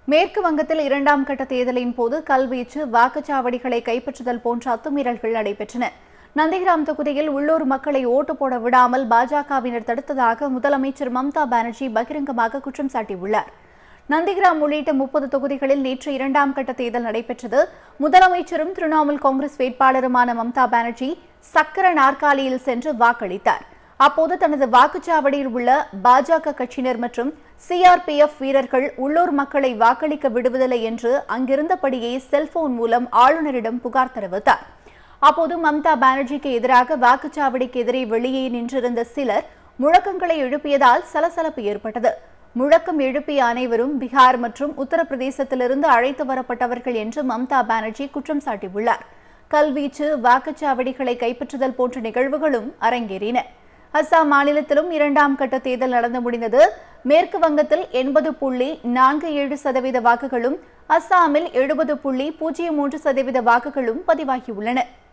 மேற்கு வங்கத்தில் இரண்டாம் கட்ட தேர்தலின் போது கல்வீச்சு வாக்குச்சாவடிகளை கைப்பற்றுதல் போன்ற அத்துமீறல்கள் நடைபெற்றன நந்திகிராம் தொகுதியில் உள்ளூர் மக்களை ஓட்டு போட விடாமல் பாஜகவினர் தடுத்ததாக முதலமைச்சர் மம்தா பானர்ஜி பகிரங்கமாக குற்றம் சாட்டியுள்ளார் நந்திகிராம் உள்ளிட்ட முப்பது தொகுதிகளில் நேற்று இரண்டாம் கட்ட தேர்தல் நடைபெற்றது முதலமைச்சரும் திரிணாமுல் காங்கிரஸ் வேட்பாளருமான மம்தா பானர்ஜி சக்கர நாற்காலியில் சென்று வாக்களித்தார் அப்போது தனது வாக்குச்சாவடியில் உள்ள பாஜக கட்சியினர் மற்றும் சிஆர்பிஎஃப் வீரர்கள் உள்ளூர் மக்களை வாக்களிக்க விடுவதில்லை என்று அங்கிருந்தபடியே செல்போன் மூலம் ஆளுநரிடம் புகார் தெரிவித்தார் அப்போது மம்தா பானர்ஜிக்கு எதிராக வாக்குச்சாவடிக்கு எதிரே வெளியே நின்றிருந்த சிலர் முழக்கங்களை எழுப்பியதால் சலசலப்பு ஏற்பட்டது முழக்கம் எழுப்பிய அனைவரும் பீகார் மற்றும் உத்தரப்பிரதேசத்திலிருந்து அழைத்து வரப்பட்டவர்கள் என்று மம்தா பானர்ஜி குற்றம் சாட்டியுள்ளார் கல்வீச்சு வாக்குச்சாவடிகளை கைப்பற்றுதல் போன்ற நிகழ்வுகளும் அரங்கேறின அஸ்ஸாம் மாநிலத்திலும் இரண்டாம் கட்ட தேர்தல் நடந்து முடிந்தது மேற்கு வங்கத்தில் எண்பது புள்ளி நான்கு ஏழு சதவீத வாக்குகளும் அஸ்ஸாமில் எழுபது புள்ளி பூஜ்ஜியம் மூன்று சதவீத வாக்குகளும் பதிவாகியுள்ளன